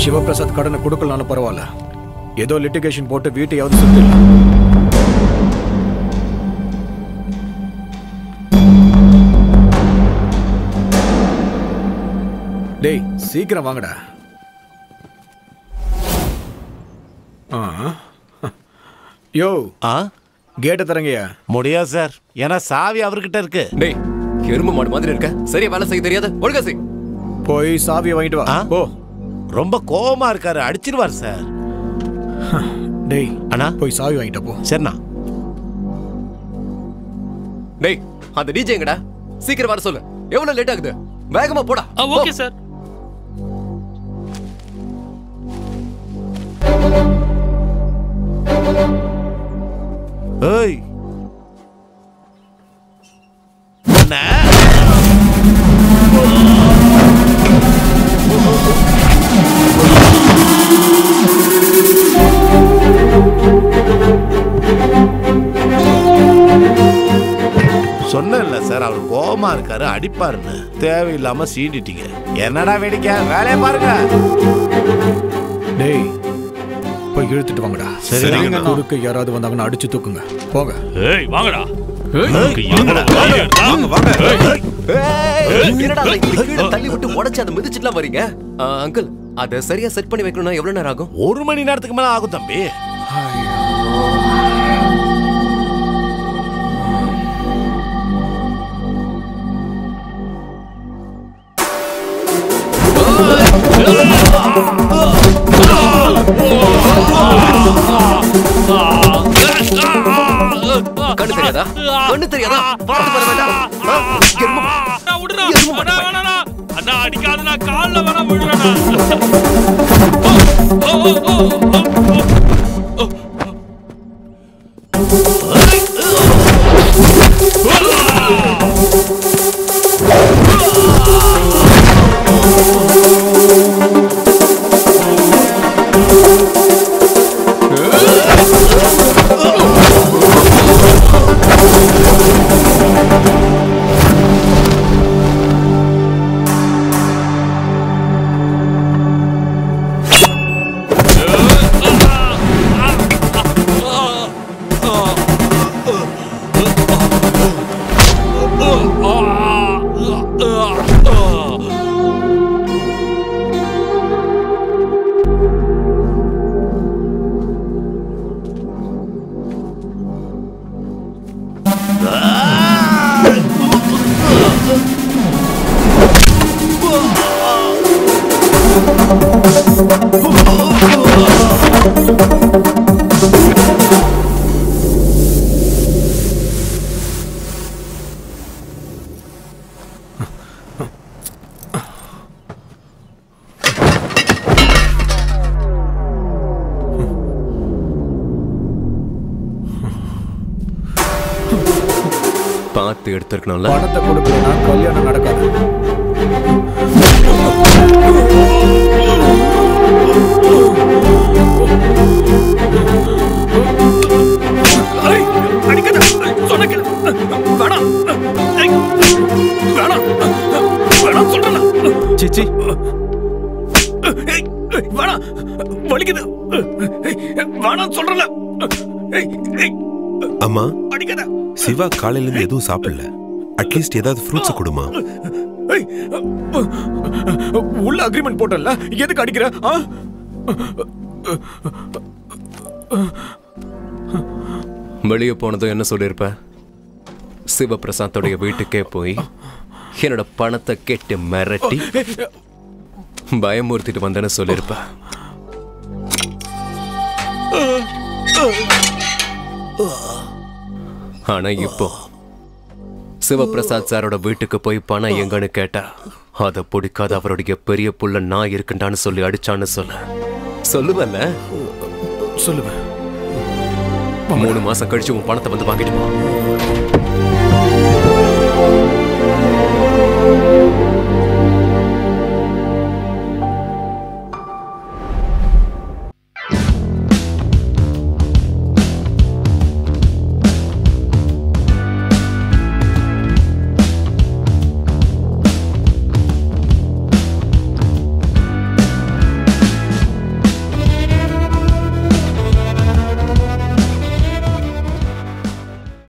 சிவபிரசாத் கடனை கொடுக்கலனாலும் பரவாயில்ல ஏதோ லிட்டிகேஷன் போட்டு வீட்டையாவது சுத்தி டேய் சீக்கிரம் வாங்கடா ஆ யோ ஆ கேட்டை தரங்கய்யா முடியாது சார் ஏன்னா சாவி அவர்கிட்ட இருக்கு டேய் எருமை மாடு மாதிரி இருக்க சரியா வேலை செய்ய தெரியாது ஒழுங்கா செய் போய் சாவியை வாங்கிட்டு வா ஆ? போ ரொம்ப கோவமா இருக்காரு அடிச்சிருவார் சார் டேய் அண்ணா போய் சாவி வாங்கிட்டு போ சரிண்ணா டேய் அந்த டிஜே எங்கடா சீக்கிரம் வர சொல்லு எவ்வளவு லேட் ஆகுது வேகமா போடா ஓகே சார் ஏய் அண்ணா. சொன்னேன்ல சார் அவர் கோவமா இருக்காரு அடிப்பாருன்னு தேவையில்லாம சீண்டிட்டீங்க என்னடா வேடிக்கை வேலையை பாருங்க டேய் போய் இழுத்துட்டு வாங்கடா சரிங்க. குறுக்கு யாராவது வந்தாங்கன்னா அடிச்சு தூக்குங்க போங்க ஏய் வாங்கடா ஏய், என்னடா அதை இப்படி கீழே தள்ளி விட்டு உடைச்சு அதை மிதிச்சுட்டுலாம் வரீங்க ஆ, அங்கிள் அதை சரியா செட் பண்ணி வைக்கணும்னா எவ்வளவு நேரம் ஆகும் ஒரு மணி நேரத்துக்கு மேல ஆகும் தம்பி கண்ணு தெரியாதா கண்ணு தெரியாதா பார்த்து வர வேண்டாம் ஆ, எருமை மாடு. அண்ணா, விடுடா. எருமை மாடு அண்ணா, பையன். வேணாண்ணா. அண்ணா அடிக்காதண்ணா கால்ல வேணா விடுறேண்ணா ஓ, ஓ, ஓ, ஓ, ஓ. பார்த்து எடுத்திருக்கணும்ல பணத்தை கொடுக்கலனா கல்யாணம் நடக்காது ஐய், அடிக்காத. சொன்ன கேளு. வேணாம். ஐய், வேணாம். வேணாம் சொல்றேன்ல. சிச்சி ஏய், ஏய், வேணாம். வலிக்குது. ஏய், வேணாம் சொல்றேன்ல. ஏய், ஏய், அம்மா அடிக்காத. சிவா காலையில இருந்து எதுவும் சாப்பிடல அட்லீஸ்ட் ஏதாவது ஃப்ரூட்ஸ் கொடுமா ஏய், உள்ள அக்ரிமெண்ட் போட்டல எதுக்கு அடிக்கிற ஆ? வெளியே போனதும் என்ன சொல்லியிருப்ப சிவபிரசாத்தோடைய வீட்டுக்கே போய் என்னோட பணத்தை கெட்டு மிரட்டி பயமுறுத்திட்டு வந்தேன்னு சொல்லியிருப்ப ஆனா இப்போ சிவபிரசாத் சாரோட வீட்டுக்கு போய் பணம் எங்கன்னு கேட்டா அதை பிடிக்காத அவருடைய பெரிய புள்ள நான் இருக்குண்டான்னு சொல்லி அடிச்சான்னு சொல்ல சொல்லுவல்ல சொல்லுவேன் மூணு மாசம் கழிச்சு உன் பணத்தை வந்து வாங்கிட்டு போ